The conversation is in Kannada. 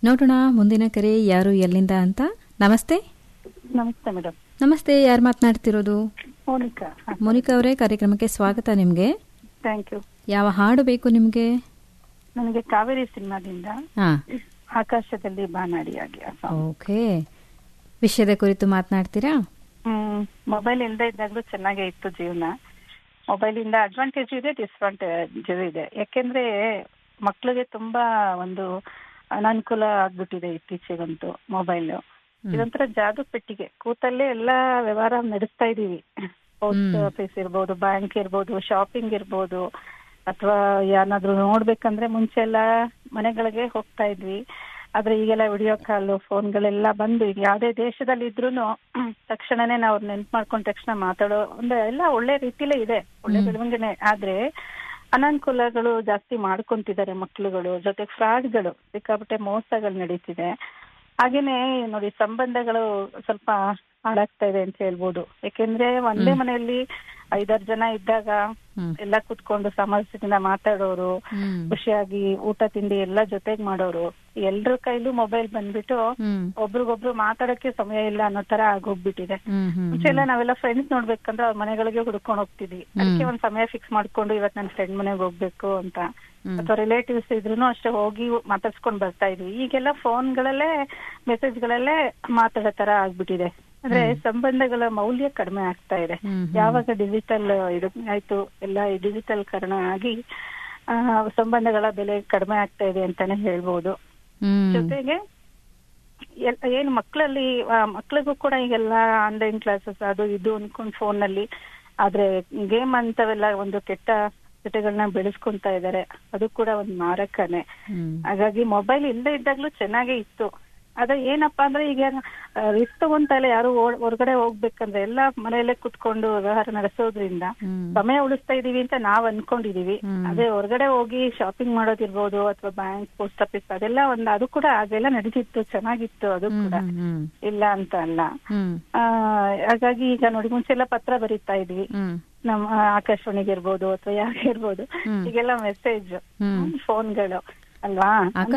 ನೋಡೋಣ ಮುಂದಿನ ಕರೆ ಯಾರು ಎಲ್ಲಿಂದ ಅಂತ ನಮಸ್ತೆ ನಮಸ್ತೆ ಮೇಡಮ್ ನಮಸ್ತೆ ಯಾರು ಮಾತನಾಡ್ತಿರೋದು ಮೋನಿಕಾ ಮೋನಿಕಾ ಅವರೇ ಕಾರ್ಯಕ್ರಮಕ್ಕೆ ಸ್ವಾಗತ ನಿಮಗೆ ಥ್ಯಾಂಕ್ ಯು ಯಾವ ಹಾಡು ಬೇಕು ನಿಮಗೆ ನನಗೆ ಕಾವೇರಿ ಸಿನಿಮಾದಿಂದ ಹಾ ಆಕಾಶದಲ್ಲಿ ಬಾನಾಡಿಯಾಗಿ ಆ song. ಓಕೆ ವಿಷಯದ ಕುರಿತು ಮಾತನಾಡ್ತೀರಾ ಹ್ಮ್ ಮೊಬೈಲ್ ಇಲ್ಲದೆ ಇದ್ದಾಗಲೂ ಚೆನ್ನಾಗೇ ಇತ್ತು ಜೀವನ ಮೊಬೈಲ್ ಇಂದ ಅಡ್ವಾಂಟೇಜ್ ಇದೆ ಡಿಸ್ಅಡ್ವಾಂಟೇಜ್ ಇದೆ ಯಾಕೆಂದ್ರೆ ಮಕ್ಳಿಗೆ ತುಂಬಾ ಒಂದು ಅನಾನುಕೂಲ ಆಗ್ಬಿಟ್ಟಿದೆ ಇತ್ತೀಚೆಗಂತೂ ಮೊಬೈಲ್ ಇದೊಂಥರ ಜಾದು ಪೆಟ್ಟಿಗೆ ಕೂತಲ್ಲೇ ಎಲ್ಲಾ ವ್ಯವಹಾರ ನಡೆಸ್ತಾ ಇದೀವಿ ಪೋಸ್ಟ್ ಆಫೀಸ್ ಇರ್ಬೋದು ಬ್ಯಾಂಕ್ ಇರ್ಬೋದು ಶಾಪಿಂಗ್ ಇರ್ಬೋದು ಅಥವಾ ಏನಾದ್ರೂ ನೋಡ್ಬೇಕಂದ್ರೆ ಮುಂಚೆ ಎಲ್ಲ ಮನೆಗಳಿಗೆ ಹೋಗ್ತಾ ಇದ್ವಿ ಆದ್ರೆ ಈಗೆಲ್ಲ ವಿಡಿಯೋ ಕಾಲ್ ಫೋನ್ಗಳೆಲ್ಲ ಬಂದು ಈಗ ಯಾವ್ದೇ ದೇಶದಲ್ಲಿ ಇದ್ರೂನು ತಕ್ಷಣನೇ ನಾವು ನೆನ್ಪು ಮಾಡ್ಕೊಂಡ ತಕ್ಷಣ ಮಾತಾಡೋ ಒಂದು ಎಲ್ಲ ಒಳ್ಳೆ ರೀತಿಲೇ ಇದೆ ಒಳ್ಳೆ ಬೆಳವಣಿಗೆನೆ ಆದ್ರೆ ಅನಾನುಕೂಲಗಳು ಜಾಸ್ತಿ ಮಾಡ್ಕೊಂತಿದ್ದಾರೆ ಮಕ್ಳುಗಳು ಜೊತೆ ಫ್ರಾಡ್ಗಳು ಸಿಕ್ಕಾಪಟ್ಟೆ ಮೋಸಗಳು ನಡೀತಿದೆ ಹಾಗೇನೆ ನೋಡಿ ಸಂಬಂಧಗಳು ಸ್ವಲ್ಪ ಹಾಳಾಗ್ತಾ ಇದೆ ಅಂತ ಹೇಳ್ಬೋದು ಯಾಕೆಂದ್ರೆ ಒಂದೇ ಮನೆಯಲ್ಲಿ ಐದಾರು ಜನ ಇದ್ದಾಗ ಎಲ್ಲ ಕುತ್ಕೊಂಡು ಸಮಾಜದಿಂದ ಮಾತಾಡೋರು ಹ್ಮ್. ಖುಷಿಯಾಗಿ ಊಟ ತಿಂಡಿ ಎಲ್ಲ ಜೊತೆಗ್ ಮಾಡೋರು ಎಲ್ರ ಕೈಲೂ ಮೊಬೈಲ್ ಬಂದ್ಬಿಟ್ಟು ಹ್ಮ್. ಒಬ್ರಿಗೊಬ್ರು ಮಾತಾಡಕ್ಕೆ ಸಮಯ ಇಲ್ಲ ಅನ್ನೋ ತರ ಆಗೋಗ್ಬಿಟ್ಟಿದೆ ಹ್ಮ್, ಹ್ಮ್, ಮುಂಚೆ ಎಲ್ಲ ನಾವೆಲ್ಲ ಫ್ರೆಂಡ್ಸ್ ನೋಡ್ಬೇಕಂದ್ರೆ ಅವ್ರ ಮನೆಗಳಿಗೆ ಹುಡ್ಕೊಂಡು ಹೋಗ್ತಿದ್ವಿ ಅದಕ್ಕೆ ಒಂದ್ ಸಮಯ ಫಿಕ್ಸ್ ಮಾಡ್ಕೊಂಡು ಇವತ್ ನನ್ ಫ್ರೆಂಡ್ ಮನೆಗೆ ಹೋಗ್ಬೇಕು ಅಂತ ಅಥವಾ ರಿಲೇಟಿವ್ಸ್ ಇದ್ರು ಅಷ್ಟೇ ಹೋಗಿ ಮಾತಾಡ್ಸ್ಕೊಂಡ್ ಬರ್ತಾ ಇದ್ವಿ ಈಗೆಲ್ಲ ಫೋನ್ಗಳಲ್ಲೇ ಮೆಸೇಜ್ಗಳಲ್ಲೇ ಮಾತಾಡೋ ತರ ಆಗ್ಬಿಟ್ಟಿದೆ ಅಂದ್ರೆ ಸಂಬಂಧಗಳ ಮೌಲ್ಯ ಕಡಿಮೆ ಆಗ್ತಾ ಇದೆ ಹ್ಮ್, ಯಾವಾಗ ಡಿಜಿಟಲ್ ಇದು ಆಯ್ತು ಎಲ್ಲ ಡಿಜಿಟಲ್ ಕರಣ ಆಗಿ ಆ, ಸಂಬಂಧಗಳ ಬೆಲೆ ಕಡಿಮೆ ಆಗ್ತಾ ಇದೆ ಅಂತಾನೆ ಹೇಳ್ಬೋದು ಹ್ಮ್. ಜೊತೆಗೆ ಎಲ್- ಏನ್ ಮಕ್ಕಳಲ್ಲಿ ಮಕ್ಳಿಗೂ ಕೂಡ ಈಗೆಲ್ಲ ಆನ್ಲೈನ್ ಕ್ಲಾಸಸ್ ಅದು ಇದು ಅನ್ಕೊಂಡ್ ಫೋನ್ ನಲ್ಲಿ ಆದ್ರೆ ಗೇಮ್ ಅಂತವೆಲ್ಲ ಒಂದು ಕೆಟ್ಟ ಚಟಗಳನ್ನ ಬೆಳೆಸ್ಕೊಂತಾ ಇದಾರೆ ಅದು ಕೂಡ ಒಂದ್ ಮಾರಕನೇ ಹ್ಮ್. ಹಾಗಾಗಿ ಮೊಬೈಲ್ ಇಲ್ಲದೆ ಇದ್ದಾಗ್ಲೂ ಚೆನ್ನಾಗೇ ಇತ್ತು ಅದೇ ಏನಪ್ಪಾ ಅಂದ್ರೆ ಈಗ ರಿಸ್ಕ್ ತಗೊಂತ ಇಲ್ಲ ಯಾರು ಓ- ಹೊರಗಡೆ ಹೋಗ್ಬೇಕಂದ್ರೆ ಎಲ್ಲ ಮನೆಯಲ್ಲೇ ಕುತ್ಕೊಂಡು ವ್ಯವಹಾರ ನಡೆಸೋದ್ರಿಂದ ಹ್ಮ್. ಸಮಯ ಉಳಿಸ್ತಾ ಇದೀವಿ ಅಂತ ನಾವ್ ಅನ್ಕೊಂಡಿದೀವಿ ಅದೇ ಹೊರಗಡೆ ಹೋಗಿ ಶಾಪಿಂಗ್ ಮಾಡೋದಿರ್ಬೋದು ಅಥವಾ ಬ್ಯಾಂಕ್ ಪೋಸ್ಟ್ ಆಫೀಸ್ ಅದೆಲ್ಲ ಒಂದ್ ಅದು ಕೂಡ ಅದೆಲ್ಲ ನಡೀತಿತ್ತು ಚೆನ್ನಾಗಿತ್ತು ಅದು ಕೂಡ ಹ್ಮ್, ಹ್ಮ್, ಇಲ್ಲ ಅಂತ ಅಲ್ಲ ಹ್ಮ್, ಆ, ಹಾಗಾಗಿ ಈಗ ನೋಡಿ ಮುಂಚೆ ಎಲ್ಲ ಪತ್ರ ಬರೀತಾ ಇದ್ವಿ ಹ್ಮ್. ನಮ್ಮ ಆಕಾಶವಾಣಿಗೆ ಇರ್ಬೋದು ಅಥವಾ ಯಾಕೆ ಇರ್ಬೋದು ಈಗೆಲ್ಲ ಮೆಸೇಜ್ ಹ್ಮ್. ಫೋನ್ಗಳು ಅಲ್ವಾ